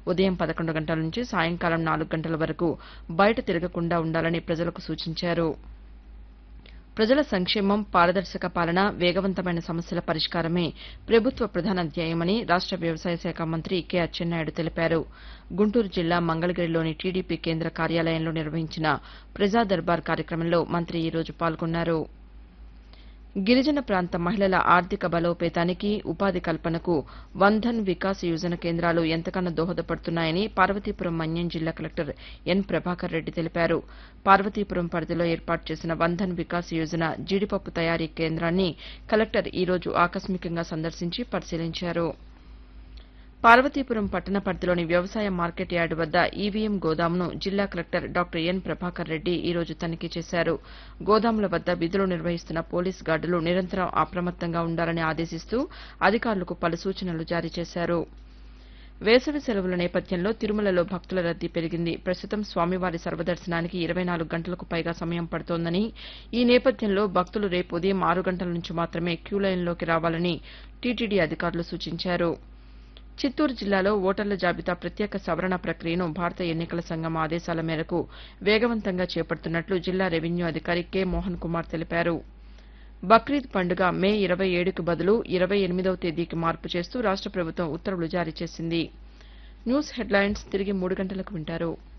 ఉదయం పదకొండు గంటల నుంచి సాయంకాలం నాలుగు గంటల వరకు బయట తిరగకుండా ఉండాలని ప్రజలకు సూచించారు ప్రజల సంక్షేమం పారదర్శక పాలన వేగవంతమైన సమస్యల పరిష్కారమే ప్రభుత్వ ప్రధాన ధ్యేయమని రాష్ట వ్యవసాయ శాఖ మంత్రి కె అచ్చెన్నాయుడు తెలిపారు గుంటూరు జిల్లా మంగళగిరిలోని టీడీపీ కేంద్ర కార్యాలయంలో నిర్వహించిన ప్రజా దర్బార్ కార్యక్రమంలో మంత్రి ఈ రోజు పాల్గొన్నారు గిరిజన ప్రాంత మహిళల ఆర్థిక బలోపేతానికి ఉపాధి కల్పనకు వన్ధన్ వికాస్ యోజన కేంద్రాలు ఎంతగానో దోహదపడుతున్నాయని పార్వతీపురం మన్యం జిల్లా కలెక్టర్ ఎన్ ప్రభాకర్ రెడ్డి తెలిపారు పార్వతీపురం పరిధిలో ఏర్పాటు చేసిన వన్ధన్ వికాస్ యోజన జీడిపప్పు తయారీ కేంద్రాన్ని కలెక్టర్ ఈ రోజు ఆకస్మికంగా సందర్శించి పరిశీలించారు పార్వతీపురం పట్టణ పరిధిలోని వ్యవసాయ మార్కెట్ యార్డు వద్ద ఈవీఎం గోదామును జిల్లా collector doctor N Prabhakar Reddy ఈ రోజు తనిఖీ చేశారు గోదాముల వద్ద విధులు నిర్వహిస్తున్న పోలీస్ గార్డులు నిరంతరం అప్రమత్తంగా ఉండాలని ఆదేశిస్తూ అధికారులకు పలు సూచనలు జారీ చేశారు వేసవి సెలవుల నేపథ్యంలో తిరుమలలో భక్తుల రద్దీ పెరిగింది ప్రస్తుతం స్వామివారి సర్వదర్శనానికి ఇరవై నాలుగు గంటలకు పైగా సమయం పడుతోందని ఈ నేపథ్యంలో భక్తులు రేపు ఉదయం ఆరు గంటల నుంచి మాత్రమే క్యూలైన్లోకి రావాలని టీటీడీ అధికారులు సూచించారు చిత్తూరు జిల్లాలో ఓటర్ల జాబితా ప్రత్యేక సవరణ ప్రక్రియను భారత ఎన్నికల సంఘం ఆదేశాల మేరకు వేగవంతంగా చేపడుతున్నట్లు జిల్లా రెవెన్యూ అధికారి కె మోహన్ కుమార్ తెలిపారు బక్రీద్ పండుగ మే ఇరవై ఏడుకు బదులు ఇరవై ఎనిమిదవ తేదీకి మార్పు చేస్తూ రాష్ట ప్రభుత్వం ఉత్తర్వులు జారీ చేసింది న్యూస్ హెడ్లైన్స్ తిరిగి మూడు గంటలకు వింటారు